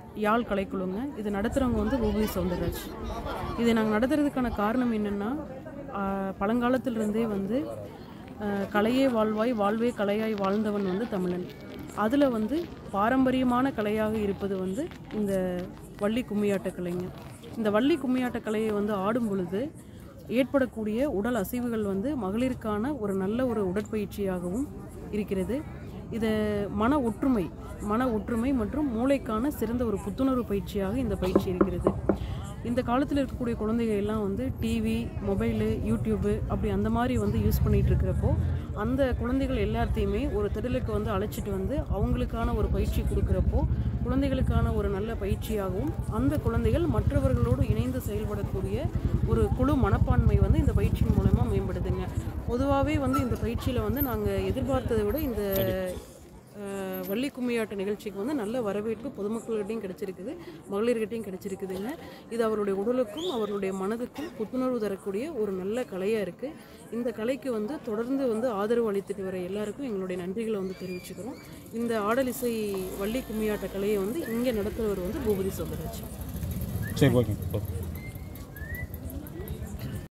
யாழ் கலைக்குழுங்க இது நடத்துகிறவங்க வந்து பூபதி சவுந்தரராஜ் இதை நாங்கள் நடத்துறதுக்கான காரணம் என்னென்னா பழங்காலத்திலிருந்தே வந்து ஆஹ், கலையே வாழ்வாய் வாழ்வே கலையாய் வாழ்ந்தவன் வந்து தமிழன் அதில் வந்து பாரம்பரியமான கலையாக இருப்பது வந்து இந்த வள்ளி கும்மியாட்ட கலைங்க இந்த வள்ளி கும்மியாட்ட கலையை வந்து ஆடும் பொழுது ஏற்படக்கூடிய உடல் அசைவுகள் வந்து மகளிருக்கான ஒரு நல்ல ஒரு உடற்பயிற்சியாகவும் இருக்கிறது இது மன ஒற்றுமை மன ஒற்றுமை மற்றும் மூளைக்கான சிறந்த ஒரு புத்துணர்வு பயிற்சியாக இந்த பயிற்சி இருக்கிறது இந்த காலத்தில் இருக்கக்கூடிய குழந்தைகள் எல்லாம் வந்து டிவி மொபைலு யூடியூப்பு அப்படி அந்த மாதிரி வந்து யூஸ் பண்ணிகிட்டு இருக்கிறப்போ அந்த குழந்தைகள் எல்லாத்தையுமே ஒரு திடலுக்கு வந்து அழைச்சிட்டு வந்து அவங்களுக்கான ஒரு பயிற்சி கொடுக்குறப்போ குழந்தைகளுக்கான ஒரு நல்ல பயிற்சியாகவும் அந்த குழந்தைகள் மற்றவர்களோடு இணைந்து செயல்படக்கூடிய ஒரு குழு மனப்பான்மை வந்து இந்த பயிற்சியின் மூலமா மேம்படுதுங்க பொதுவாகவே வந்து இந்த பயிற்சியில் வந்து நாங்கள் எதிர்பார்த்ததை விட இந்த அஹ், வள்ளி கும்மியாட்ட நிகழ்ச்சிக்கு வந்து நல்ல வரவேற்பு பொதுமக்கள்கிட்டையும் கிடைச்சிருக்குது மகளிர்கிட்டையும் கிடைச்சிருக்குதுங்க இது அவருடைய உடலுக்கும் அவர்களுடைய மனதுக்கும் புத்துணர்வு தரக்கூடிய ஒரு நல்ல கலையாக இருக்குது இந்த கலைக்கு வந்து தொடர்ந்து வந்து ஆதரவு அளித்துட்டு வர எல்லாருக்கும் எங்களுடைய நன்றிகளை வந்து தெரிவிச்சுக்கிறோம் இந்த ஆடலிசை வள்ளி கும்மியாட்ட கலையை வந்து இங்கே நடத்துகிறவர் வந்து பூபதி சௌந்தரராஜ் சரி ஓகே ஓகே